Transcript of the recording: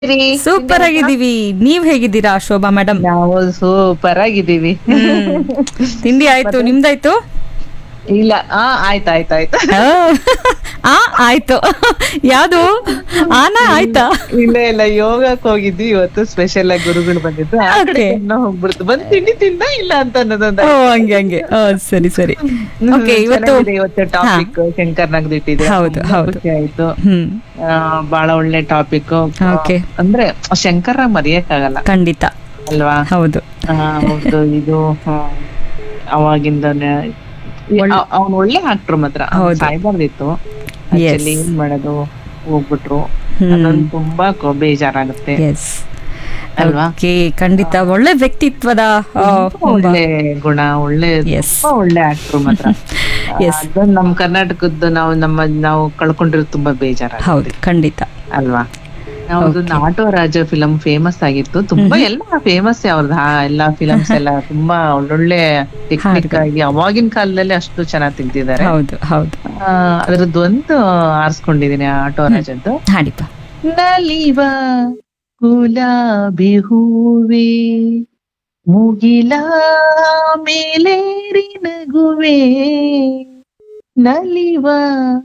Super ಆಗಿದ್ದೀವಿ ನೀವ್ ಹೇಗಿದ್ದೀರಾ ಶೋಭಾ ಮೇಡಮ್ ನಾವು ಸೂಪರ್ ಆಗಿದ್ದೀವಿ ತಿಂಡಿ ಆಯ್ತು ನಿಮ್ದಾಯ್ತು ಇಲ್ಲ ಆ ಆಯ್ತು ಆಯ್ತು ಆಯ್ತು ಆ, ಆ ಆಯ್ತು ಯಾವ್ದು ಆನ ಆಯ್ತಾ ಇಲ್ಲ ಇಲ್ಲ ಯೋಗಕ್ಕೆ ಹೋಗಿದ್ವಿ ಇವತ್ತು ಸ್ಪೆಷಲ್ ಆಗಿ ಗುರುಗಳು ಬಂದಿದ್ದು ಆ ಕಡೆ Okay. ತಿನ್ನೋ ಹೋಗ್ಬಿಡ್ತು ಬಂದ್ ತಿಂಡಿ ತಿಂದ ಇಲ್ಲ ಅಂತ ಅನ್ನೋದೊಂದು ಓ ಹಂಗೆ ಹಂಗೆ ಆ, ಸರಿ ಸರಿ ಹ್ಮ್, ಓಕೆ ಇವತ್ತು ಚೆನ್ನಾಗಿದೆ ಇವತ್ತು ಟಾಪಿಕ್ ಶಂಕರ್ ನಗ್ದಿಟ್ಟಿದೆ ಹೌದು, ಹೌದು. ಖುಷಿ ಆಯ್ತು ಹ್ಮ್ ಆ, ಬಹಳ ಒಳ್ಳೆ ಟಾಪಿಕ್ Okay. ಅಂದ್ರೆ ಶಂಕರ ಮರೆಯಕ್ಕಾಗಲ್ಲ ಖಂಡಿತ ಅಲ್ವಾ ಹೌದು ಆ, ಅವ್ರ್ದು ಇದು ಹ್ಮ್, ಅವಾಗಿಂದನೇ ಅವ್ನು ಒಳ್ಳೆ ಆಕ್ಟ್ರು ಮಾತ್ರ ಅವ್ನು ಹೌದು. ಸಾಯ್ಬಾರ್ದಿತ್ತು Yes. Actually ಏನ್ ಮಾಡೋದು ಹೋಗ್ಬಿಟ್ರು ಹ್ಮ್. ಅದೊಂದು ತುಂಬಾ ಕೊ- ಬೇಜಾರಾಗುತ್ತೆ ಎಸ್ ಅಲ್ವಾ ಓಕೆ ಖಂಡಿತ ಒಳ್ಳೆ ವ್ಯಕ್ತಿತ್ವದ ಆ, ತುಂಬಾ ಒಳ್ಳೆ ಗುಣ ಒಳ್ಳೆ Yes. ತುಂಬಾ ಒಳ್ಳೆ ಆಕ್ಟ್ರು ಮಾತ್ರ Yes. ಅದು ನಮ್ ಕರ್ನಾಟಕದ್ದು ನಾವು ನಮ್ಮ ನಾವು ಕಳ್ಕೊಂಡಿರೋದು ತುಂಬಾ ಬೇಜಾರ ಹೌದು ಖಂಡಿತ ಅಲ್ವಾ ಅವ್ರದ್ದು ಆಟೋ ರಾಜ ಫಿಲಂ ಫೇಮಸ್ ಆಗಿತ್ತು ತುಂಬಾ ಎಲ್ಲ ಫೇಮಸ್ ಅವ್ರದ್ದು ಎಲ್ಲಾ ಫಿಲಮ್ಸ್ ಎಲ್ಲ ತುಂಬಾ ಒಳ್ಳೊಳ್ಳೆ ಟೆಕ್ನಿಕ್ ಆಗಿ ಅವಾಗಿನ ಕಾಲದಲ್ಲಿ ಅಷ್ಟು ಚೆನ್ನಾಗಿ ತೆಗ್ದಿದ್ದಾರೆ ಹೌದು ಹೌದು ಆ, ಅದ್ರದ್ದು ಒಂದು ಆರಿಸ್ಕೊಂಡಿದೀನಿ ಆಟೋ ರಾಜದ್ದು ಹಾಡಿಪ್ಪ ನಲಿವ ಗುಲಾಬಿ ಹೂವೇ ಮುಗಿಲ ಮೇಲೇರಿ ನಗುವೆ ನಲಿವ